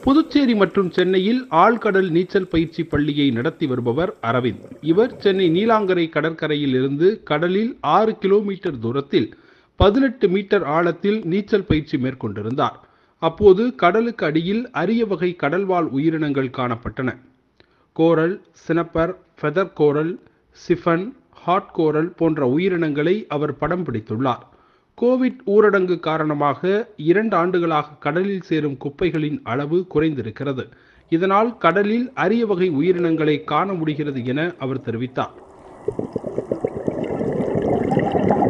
புதுச்சேரி மற்றும் சென்னையில் ஆழ்கடல் நீச்சல் பயிற்சி பள்ளியை நடத்தி வருபவர் அரவிந்த் இவர் சென்னை நீலாங்கரை கடற்கரையில் இருந்து கடலில் ஆறு கிலோமீட்டர் தூரத்தில் பதினெட்டு மீட்டர் ஆழத்தில் நீச்சல் பயிற்சி மேற்கொண்டிருந்தார் அப்போது கடலுக்கு அடியில் அரிய வகை கடல்வாழ் உயிரினங்கள் காணப்பட்டன coral snapper feather coral sea fan hard coral போன்ற உயிரினங்களை அவர் படம் பிடித்துள்ளார் கோவிட் ஊரடங்கு காரணமாக இரண்டு ஆண்டுகளாக கடலில் சேரும் குப்பைகளின் அளவு குறைந்திருக்கிறது இதனால் கடலில் அரிய வகை உயிரினங்களை காண முடிகிறது என அவர் தெரிவித்தார்